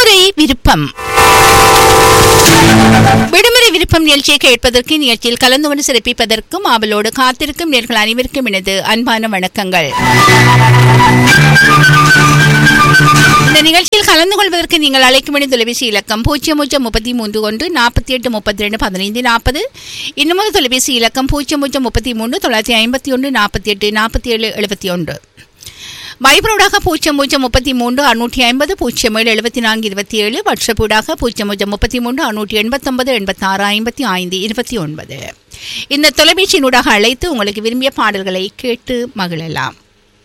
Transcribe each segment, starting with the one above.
விடுமுறை விருப்பம் விடுமுறை விருப்பம் நிகழ்ச்சியை கேட்பதற்கு நிகழ்ச்சியில் கலந்து கொண்டு சிறப்பிப்பதற்கும் ஆவலோடு காத்திருக்கும் நேர்கள் அனைவருக்கும் எனது அன்பான வணக்கங்கள் இந்த நிகழ்ச்சியில் கலந்து கொள்வதற்கு நீங்கள் அழைக்கும் வேண்டிய தொலைபேசி இலக்கம் பூஜ்ஜியம் பூஜ்ஜியம் முப்பத்தி மூன்று ஒன்று நாற்பத்தி எட்டு முப்பத்தி ரெண்டு பதினைந்து நாற்பது இன்னும் தொலைபேசி இலக்கம் பூஜ்ஜியம் பூஜ்ஜியம் முப்பத்தி மூணு தொள்ளாயிரத்தி ஐம்பத்தி ஒன்று நாற்பத்தி எட்டு நாற்பத்தி ஏழு எழுபத்தி ஒன்று வைப்ரோடாக பூஜ்ஜியம் பூஜ்ஜியம் முப்பத்தி மூன்று அறுநூற்றி ஐம்பது பூஜ்ஜியம் ஏழு எழுபத்தி நான்கு இருபத்தி ஏழு வாட்ஸ்அப்பூடாக பூஜ்ஜியம் பூஜ்ஜியம் முப்பத்தி மூன்று அறுநூற்றி எண்பத்தொன்பது எண்பத்தாறு ஐம்பத்தி ஐந்து இருபத்தி ஒன்பது இந்த தொலைபேசியினூடாக அழைத்து உங்களுக்கு விரும்பிய பாடல்களை கேட்டு மகிழலாம்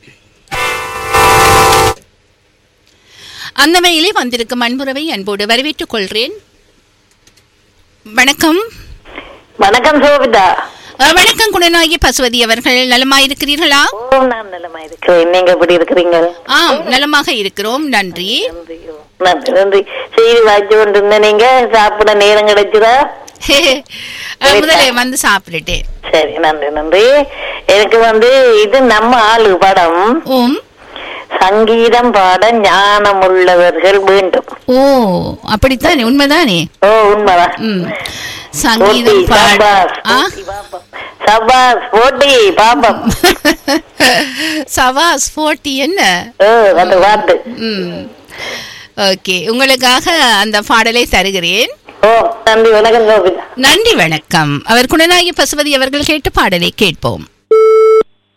அந்த வகையிலே வந்திருக்கும் அன்புறவை அன்போடு வரவேற்றுக் கொள்கிறேன் வணக்கம் வணக்கம் சோபிதா அஹ், வணக்கம் குணநாயகி பசுவதி அவர்கள் நலமாயிருக்கிறீர்களா ஓ நான் நலமா இருக்கிறேன் நீங்க எப்படி இருக்கிறீங்க ஆம் நலமாக இருக்கிறோம் நன்றி நன்றி ஓ, நன்றி நன்றி செய்தி வாய்ச்சி கொண்டு இருந்த நீங்க சாப்பிட நேரம் கிடைச்சுதா அஹ், முதல்ல வந்து சாப்பிட்டுட்டேன் சரி நன்றி நன்றி எனக்கு வந்து இது நம்ம ஆளு படம் ஓம் சங்கீதம் பாட ஞானம் உள்ளவர்கள் வேண்டும் ஓ அப்படித்தானே உண்மைதானே ஓ உண்மைதான் ம் போட்டி சங்கீதம் பாட சபாஸ் ஆ போட்டி பாப்போம் சபாஸ் போட்டி பாப்பம் சவாஸ் போட்டி என்ன ஓ அந்த பாட்டு ம் ஓகே உங்களுக்காக அந்த பாடலை தருகிறேன் ஓ நன்றி வணக்கம் சோபிதா நன்றி வணக்கம் அவர் குணநாயகி பசுபதி அவர்கள் கேட்ட பாடலை கேட்போம்